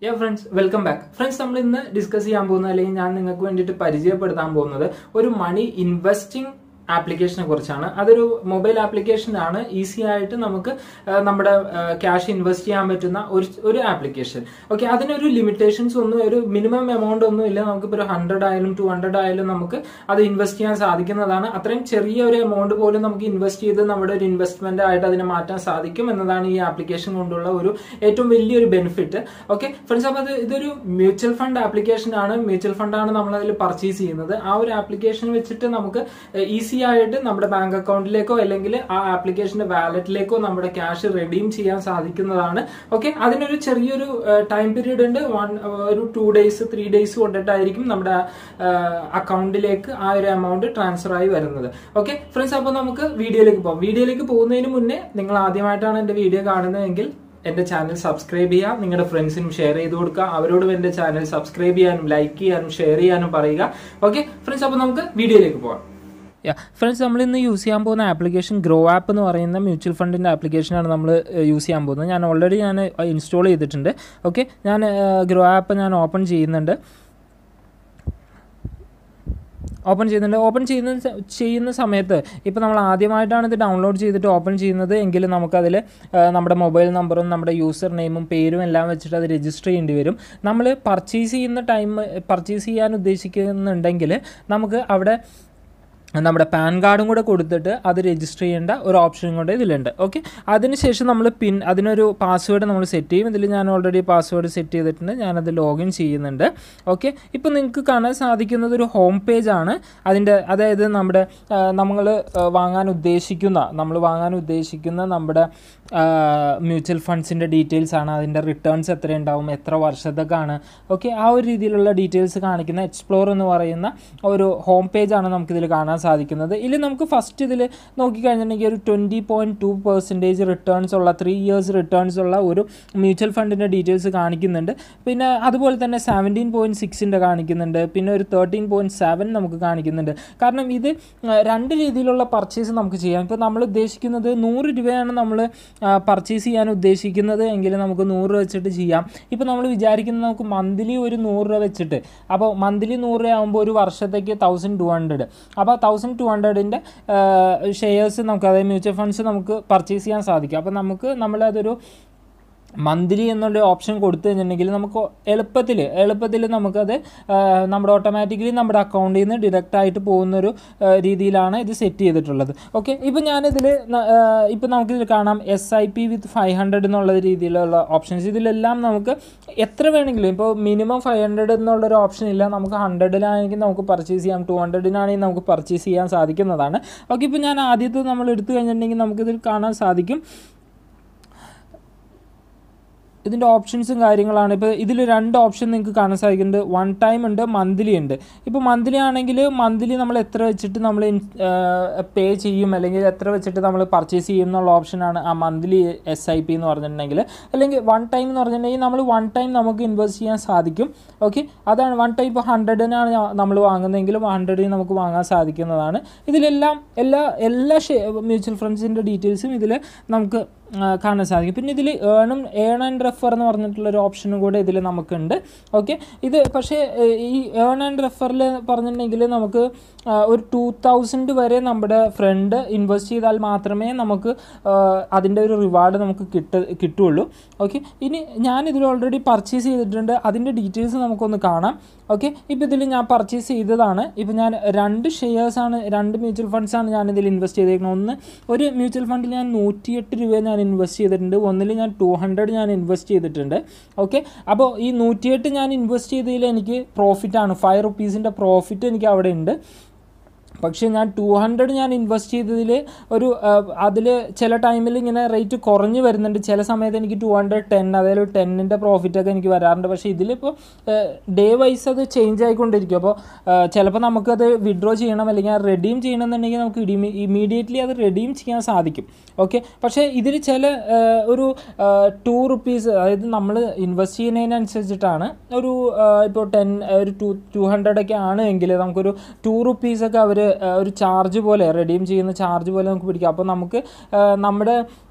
യാ friends welcome back friends നമ്മൾ ഇന്ന് discuss ചെയ്യാൻ പോകുന്നത് അല്ലെങ്കിൽ ഞാൻ നിങ്ങൾക്ക് വേണ്ടിയിട്ട് പരിചയപ്പെടുത്താൻ പോകുന്നത് ഒരു മണി ഇൻവെസ്റ്റിംഗ് ആപ്ലിക്കേഷനെ കുറിച്ചാണ് അതൊരു മൊബൈൽ ആപ്ലിക്കേഷൻ ആണ് ഈസി ആയിട്ട് നമുക്ക് ആ, നമ്മുടെ ക്യാഷ് ഇൻവെസ്റ്റ് ചെയ്യാൻ പറ്റുന്ന ഒരു ഒരു ആപ്ലിക്കേഷൻ ഓക്കെ അതിനൊരു ലിമിറ്റേഷൻസ് ഒന്നും ഒരു മിനിമം എമൗണ്ട് ഒന്നും ഇല്ല നമുക്കിപ്പോൾ ഒരു ഹൺഡ്രഡ് ആയാലും ടു ഹൺഡ്രഡ് ആയാലും നമുക്ക് അത് ഇൻവെസ്റ്റ് ചെയ്യാൻ സാധിക്കുന്നതാണ് അത്രയും ചെറിയ ഒരു എമൗണ്ട് പോലും നമുക്ക് ഇൻവെസ്റ്റ് ചെയ്ത് നമ്മുടെ ഒരു ഇൻവെസ്റ്റ്മെന്റ് ആയിട്ട് അതിനെ മാറ്റാൻ സാധിക്കും എന്നതാണ് ഈ ആപ്ലിക്കേഷൻ കൊണ്ടുള്ള ഒരു ഏറ്റവും വലിയൊരു ബെനിഫിറ്റ് ഓക്കെ ഫ്രണ്ട്സ് അപ്പോൾ അത് ഇതൊരു മ്യൂച്വൽ ഫണ്ട് ആപ്ലിക്കേഷൻ ആണ് മ്യൂച്വൽ ഫണ്ട് ആണ് നമ്മൾ അതിൽ പർച്ചേസ് ചെയ്യുന്നത് ആ ഒരു ആപ്ലിക്കേഷൻ വെച്ചിട്ട് നമുക്ക് ഈസി ആയിട്ട് നമ്മുടെ ബാങ്ക് അക്കൗണ്ടിലേക്കോ അല്ലെങ്കിൽ ആ ആപ്ലിക്കേഷന്റെ വാലറ്റിലേക്കോ നമ്മുടെ ക്യാഷ് റെഡീം ചെയ്യാൻ സാധിക്കുന്നതാണ് ഓക്കെ അതിനൊരു ചെറിയൊരു ടൈം പീരീഡ് ഉണ്ട് വൺ ഒരു ടു ഡേയ്സ് ത്രീ ഡേയ്സ് കൊണ്ടിട്ടായിരിക്കും നമ്മുടെ അക്കൗണ്ടിലേക്ക് ആ ഒരു എമൗണ്ട് ട്രാൻസ്ഫർ ആയി വരുന്നത് ഓക്കെ ഫ്രണ്ട്സ് അപ്പോൾ നമുക്ക് വീഡിയോയിലേക്ക് പോകാം വീഡിയോയിലേക്ക് പോകുന്നതിന് മുന്നേ നിങ്ങൾ ആദ്യമായിട്ടാണ് എന്റെ വീഡിയോ കാണുന്നതെങ്കിൽ എന്റെ ചാനൽ സബ്സ്ക്രൈബ് ചെയ്യുക നിങ്ങളുടെ ഫ്രണ്ട്സിനും ഷെയർ ചെയ്ത് കൊടുക്കുക അവരോടും എന്റെ ചാനൽ സബ്സ്ക്രൈബ് ചെയ്യാനും ലൈക്ക് ചെയ്യാനും ഷെയർ ചെയ്യാനും പറയുക ഓക്കെ ഫ്രണ്ട്സ് അപ്പോൾ നമുക്ക് വീഡിയോയിലേക്ക് പോകാം യാ ഫ്രണ്ട്സ് നമ്മൾ ഇന്ന് യൂസ് ചെയ്യാൻ പോകുന്ന ആപ്ലിക്കേഷൻ ഗ്രോ ആപ്പ് എന്ന് പറയുന്ന മ്യൂച്വൽ ഫണ്ടിൻ്റെ ആപ്ലിക്കേഷനാണ് നമ്മൾ യൂസ് ചെയ്യാൻ പോകുന്നത് ഞാൻ ഓൾറെഡി ഞാൻ ഇൻസ്റ്റാൾ ചെയ്തിട്ടുണ്ട് ഓക്കെ ഞാൻ ഗ്രോ ആപ്പ് ഞാൻ ഓപ്പൺ ചെയ്യുന്നുണ്ട് ഓപ്പൺ ചെയ്യുന്നുണ്ട് ഓപ്പൺ ചെയ്യുന്ന സ- ചെയ്യുന്ന സമയത്ത് ഇപ്പോൾ നമ്മൾ ആദ്യമായിട്ടാണ് ഇത് ഡൗൺലോഡ് ചെയ്തിട്ട് ഓപ്പൺ ചെയ്യുന്നത് എങ്കിൽ നമുക്കതിൽ നമ്മുടെ മൊബൈൽ നമ്പറും നമ്മുടെ യൂസർ നെയിമും പേരും എല്ലാം വെച്ചിട്ട് അത് രജിസ്റ്റർ ചെയ്യേണ്ടി വരും നമ്മൾ പർച്ചേസ് ചെയ്യുന്ന ടൈം പർച്ചേസ് ചെയ്യാൻ ഉദ്ദേശിക്കുന്നുണ്ടെങ്കിൽ നമുക്ക് അവിടെ നമ്മുടെ പാൻ കാർഡും കൂടെ കൊടുത്തിട്ട് അത് രജിസ്റ്റർ ചെയ്യേണ്ട ഒരു ഓപ്ഷനും കൂടെ ഇതിലുണ്ട് ഓക്കെ അതിനുശേഷം നമ്മൾ പിൻ അതിനൊരു പാസ്വേഡ് നമ്മൾ സെറ്റ് ചെയ്യും ഇതിൽ ഞാൻ ഓൾറെഡി പാസ്വേഡ് സെറ്റ് ചെയ്തിട്ടുണ്ട് ഞാനത് ലോഗിൻ ചെയ്യുന്നുണ്ട് ഓക്കെ ഇപ്പോൾ നിങ്ങൾക്ക് കാണാൻ സാധിക്കുന്നത് ഒരു ഹോം പേജ് ആണ് അതിൻ്റെ അതായത് നമ്മുടെ നമ്മൾ വാങ്ങാൻ ഉദ്ദേശിക്കുന്ന നമ്മൾ വാങ്ങാൻ ഉദ്ദേശിക്കുന്ന നമ്മുടെ മ്യൂച്വൽ ഫണ്ട്സിൻ്റെ ഡീറ്റെയിൽസ് ആണ് അതിൻ്റെ റിട്ടേൺസ് എത്ര ഉണ്ടാവും എത്ര വർഷത്തേക്കാണ് ഓക്കെ ആ ഒരു രീതിയിലുള്ള ഡീറ്റെയിൽസ് കാണിക്കുന്ന എക്സ്പ്ലോർ എന്ന് പറയുന്ന ഒരു ഹോം പേജാണ് നമുക്കിതിൽ കാണാൻ സാധിക്കുന്നത് ഇതിൽ നമുക്ക് ഫസ്റ്റ് ഇതിൽ നോക്കിക്കഴിഞ്ഞിട്ടുണ്ടെങ്കിൽ ഒരു twenty point two percentage returns ഉള്ള ത്രീ ഇയേഴ്സ് റിട്ടേൺസ് ഉള്ള ഒരു മ്യൂച്വൽ ഫണ്ടിൻ്റെ ഡീറ്റെയിൽസ് കാണിക്കുന്നുണ്ട് പിന്നെ അതുപോലെ തന്നെ സെവൻറ്റീൻ പോയിൻറ്റ് സിക്സിൻ്റെ കാണിക്കുന്നുണ്ട് പിന്നെ ഒരു തേർട്ടീൻ പോയിൻറ്റ് സെവൻ നമുക്ക് കാണിക്കുന്നുണ്ട് കാരണം ഇത് ആ, രണ്ട് രീതിയിലുള്ള പർച്ചേസ് നമുക്ക് ചെയ്യാം ഇപ്പോൾ നമ്മൾ ഉദ്ദേശിക്കുന്നത് നൂറ് രൂപയാണ് നമ്മൾ പർച്ചേസ് ചെയ്യാൻ ഉദ്ദേശിക്കുന്നത് എങ്കിൽ നമുക്ക് നൂറ് രൂപ വെച്ചിട്ട് ചെയ്യാം ഇപ്പോൾ നമ്മൾ വിചാരിക്കുന്നത് നമുക്ക് മന്ത്ലി ഒരു നൂറ് രൂപ വെച്ചിട്ട് അപ്പോൾ മന്ത്ലി നൂറ് രൂപ ആകുമ്പോൾ ഒരു വർഷത്തേക്ക് തൗസൻഡ് ടു ഹൺഡ്രഡ് അപ്പോൾ തൗസൻഡ് ടു ഹൺഡ്രഡിൻ്റെ ഷെയർസ് നമുക്ക് അതായത് മ്യൂച്വൽ ഫണ്ട്സ് നമുക്ക് പർച്ചേസ് ചെയ്യാൻ സാധിക്കും അപ്പോൾ നമുക്ക് നമ്മളതൊരു മന്ത്ലി എന്നുള്ള ഓപ്ഷൻ കൊടുത്തു കഴിഞ്ഞിട്ടുണ്ടെങ്കിൽ നമുക്ക് എളുപ്പത്തിൽ എളുപ്പത്തിൽ നമുക്കത് ആ, നമ്മുടെ ഓട്ടോമാറ്റിക്കലി നമ്മുടെ അക്കൗണ്ടിൽ നിന്ന് ഡിഡക്റ്റ് ആയിട്ട് പോകുന്നൊരു ആ, രീതിയിലാണ് ഇത് സെറ്റ് ചെയ്തിട്ടുള്ളത് ഓക്കെ ഇപ്പോൾ ഞാനിതിൽ ഇപ്പോൾ നമുക്കിതിൽ കാണാം S I P with five hundred എന്നുള്ള രീതിയിലുള്ള ഓപ്ഷൻസ് ഇതിലെല്ലാം നമുക്ക് എത്ര വേണമെങ്കിലും ഇപ്പോൾ മിനിമം ഫൈവ് ഹൺഡ്രഡ് എന്നുള്ളൊരു ഓപ്ഷൻ ഇല്ല നമുക്ക് ഹൺഡ്രഡിലാണെങ്കിൽ നമുക്ക് പർച്ചേസ് ചെയ്യാം ടു ഹൺഡ്രഡിനാണെങ്കിൽ നമുക്ക് പർച്ചേസ് ചെയ്യാൻ സാധിക്കുന്നതാണ് ഓക്കെ ഇപ്പോൾ ഞാൻ ആദ്യത്തെ നമ്മൾ എടുത്തു കഴിഞ്ഞിട്ടുണ്ടെങ്കിൽ നമുക്കിതിൽ കാണാൻ സാധിക്കും ഇതിൻ്റെ ഓപ്ഷൻസും കാര്യങ്ങളാണ് ഇപ്പോൾ ഇതിൽ രണ്ട് ഓപ്ഷൻ നിങ്ങൾക്ക് കാണാൻ സാധിക്കുന്നുണ്ട് വൺ ടൈം ഉണ്ട് മന്ത്ലി ഉണ്ട് ഇപ്പോൾ മന്ത്ലി ആണെങ്കിൽ മന്ത്ലി നമ്മൾ എത്ര വെച്ചിട്ട് നമ്മൾ പേ ചെയ്യും അല്ലെങ്കിൽ എത്ര വെച്ചിട്ട് നമ്മൾ പർച്ചേസ് ചെയ്യും എന്നുള്ള ഓപ്ഷനാണ് ആ മന്ത്ലി എസ് ഐ പി എന്ന് പറഞ്ഞിട്ടുണ്ടെങ്കിൽ അല്ലെങ്കിൽ വൺ ടൈം എന്ന് പറഞ്ഞിട്ടുണ്ടെങ്കിൽ നമ്മൾ വൺ ടൈം നമുക്ക് ഇൻവെസ്റ്റ് ചെയ്യാൻ സാധിക്കും ഓക്കെ അതാണ് വൺ ടൈം ഇപ്പോൾ ഹൺഡ്രഡിനാണ് നമ്മൾ വാങ്ങുന്നതെങ്കിലും ഹൺഡ്രഡിന് നമുക്ക് വാങ്ങാൻ സാധിക്കുന്നതാണ് ഇതിലെല്ലാം എല്ലാ എല്ലാ മ്യൂച്വൽ ഫണ്ട്സിൻ്റെ ഡീറ്റെയിൽസും ഇതിൽ നമുക്ക് ആ, കാണാൻ സാധിക്കും പിന്നെ ഇതിൽ ഏണും ഏൺ ആൻഡ് റെഫർ എന്ന് പറഞ്ഞിട്ടുള്ളൊരു ഓപ്ഷനും കൂടെ ഇതിൽ നമുക്കുണ്ട് ഓക്കെ ഇത് പക്ഷേ ഏ, ഈ ഏൺ ആൻഡ് റെഫറിൽ പറഞ്ഞിട്ടുണ്ടെങ്കിൽ നമുക്ക് ആ, ഒരു ടു തൗസൻഡ് വരെ നമ്മുടെ ഫ്രണ്ട് ഇൻവെസ്റ്റ് ചെയ്താൽ മാത്രമേ നമുക്ക് ആ, അതിൻ്റെ ഒരു റിവാർഡ് നമുക്ക് കിട്ട കിട്ടുള്ളൂ ഓക്കെ ഇനി ഞാനിതിൽ ഓൾറെഡി പർച്ചേസ് ചെയ്തിട്ടുണ്ട് അതിൻ്റെ ഡീറ്റെയിൽസ് നമുക്കൊന്ന് കാണാം ഓക്കെ ഇപ്പോൾ ഇതിൽ ഞാൻ പർച്ചേസ് ചെയ്തതാണ് ഇപ്പോൾ ഞാൻ രണ്ട് ഷെയർസാണ് രണ്ട് മ്യൂച്വൽ ഫണ്ട്സാണ് ഞാൻ ഇതിൽ ഇൻവെസ്റ്റ് ചെയ്തേക്കുന്നത് ഒന്ന് ഒരു മ്യൂച്വൽ ഫണ്ടിൽ ഞാൻ നൂറ്റിയെട്ട് രൂപ ഞാൻ ഇൻവെസ്റ്റ് ചെയ്തിട്ടുണ്ട് ഒന്നിൽ ഞാൻ ടു ഹൺഡ്രഡ് ഞാൻ ഇൻവെസ്റ്റ് ചെയ്തിട്ടുണ്ട് ഓക്കെ അപ്പോൾ ഈ നൂറ്റിയെട്ട് ഞാൻ ഇൻവെസ്റ്റ് ചെയ്തതിൽ എനിക്ക് പ്രോഫിറ്റാണ് ഫൈവ് റുപ്പീസിൻ്റെ പ്രോഫിറ്റ് എനിക്ക് അവിടെ ഉണ്ട് പക്ഷേ ഞാൻ ടു ഹൺഡ്രഡ് ഞാൻ ഇൻവെസ്റ്റ് ചെയ്തതിൽ ഒരു അതിൽ ചില ടൈമിൽ ഇങ്ങനെ റേറ്റ് കുറഞ്ഞ് വരുന്നുണ്ട് ചില സമയത്ത് എനിക്ക് ടു ഹൺഡ്രഡ് ടെൻ അതായത് ടെന്നിൻ്റെ പ്രോഫിറ്റൊക്കെ എനിക്ക് വരാറുണ്ട് പക്ഷേ ഇതിലിപ്പോൾ ഡേ വൈസ് അത് ചേഞ്ച് ആയിക്കൊണ്ടിരിക്കും അപ്പോൾ ചിലപ്പോൾ നമുക്കത് വിഡ്രോ ചെയ്യണം അല്ലെങ്കിൽ റെഡീം ചെയ്യണമെന്നുണ്ടെങ്കിൽ നമുക്ക് ഇമീഡിയറ്റ്ലി അത് റെഡീം ചെയ്യാൻ സാധിക്കും ഓക്കെ പക്ഷേ ഇതിൽ ചില ആ, ഒരു ടു റുപ്പീസ് അതായത് നമ്മൾ ഇൻവെസ്റ്റ് ചെയ്യുന്നതിനനുസരിച്ചിട്ടാണ് ഒരു ഇപ്പോൾ ടെൻ ഒരു ടു ടു ഹൺഡ്രഡ് ഒക്കെ ആണ് എങ്കിൽ നമുക്കൊരു ടു റുപ്പീസൊക്കെ അവർ ഒരു ചാർജ് പോലെ റെഡീം ചെയ്യുന്ന ചാർജ് പോലെ നമുക്ക് പിടിക്കാം അപ്പോൾ നമുക്ക് ആ, നമ്മുടെ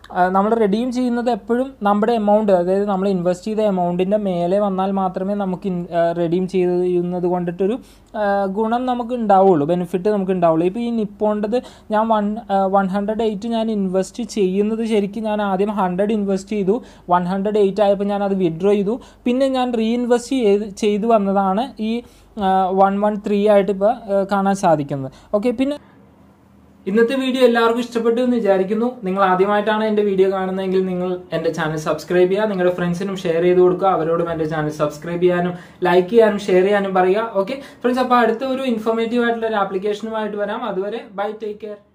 നമ്മൾ റെഡീം ചെയ്യുന്നത് എപ്പോഴും നമ്മുടെ എമൗണ്ട് അതായത് നമ്മൾ ഇൻവെസ്റ്റ് ചെയ്ത എമൗണ്ടിൻ്റെ മേലെ വന്നാൽ മാത്രമേ നമുക്ക് റെഡീം ചെയ്യുന്നത് കൊണ്ടിട്ടൊരു ആ, ഗുണം നമുക്ക് ഉണ്ടാവുള്ളൂ ബെനിഫിറ്റ് നമുക്ക് ഉണ്ടാവുള്ളൂ ഇപ്പോൾ ഈ നിപ്പോണ്ടത് ഞാൻ വൺ വൺ ഹൺഡ്രഡ് എയ്റ്റ് ഞാൻ ഇൻവെസ്റ്റ് ചെയ്യുന്നത് ശരിക്കും ഞാൻ ആദ്യം ഹൺഡ്രഡ് ഇൻവെസ്റ്റ് ചെയ്തു വൺ ഹൺഡ്രഡ് എയ്റ്റ് ആയപ്പോൾ ഞാൻ അത് വിഡ്രോ ചെയ്തു പിന്നെ ഞാൻ റീഇൻവെസ്റ്റ് ചെയ്ത് ചെയ്തു വന്നതാണ് ഈ വൺ വൺ ത്രീ ആയിട്ട് ഇപ്പോൾ കാണാൻ സാധിക്കുന്നത് ഓക്കെ പിന്നെ ഇന്നത്തെ വീഡിയോ എല്ലാവർക്കും ഇഷ്ടപ്പെട്ടു എന്ന് വിചാരിക്കുന്നു നിങ്ങൾ ആദ്യമായിട്ടാണ് എൻ്റെ വീഡിയോ കാണുന്നതെങ്കിൽ നിങ്ങൾ എൻ്റെ ചാനൽ സബ്സ്ക്രൈബ് ചെയ്യുക നിങ്ങളുടെ ഫ്രണ്ട്സിനും ഷെയർ ചെയ്ത് കൊടുക്കുക അവരോടും എൻ്റെ ചാനൽ സബ്സ്ക്രൈബ് ചെയ്യാനും ലൈക്ക് ചെയ്യാനും ഷെയർ ചെയ്യാനും പറയുക ഓക്കെ ഫ്രണ്ട്സ് അപ്പോൾ അടുത്ത ഒരു ഇൻഫോർമേറ്റീവ് ആയിട്ടുള്ള ഒരു ആപ്ലിക്കേഷനുമായിട്ട് വരാം അതുവരെ ബൈ ടേക്ക് കെയർ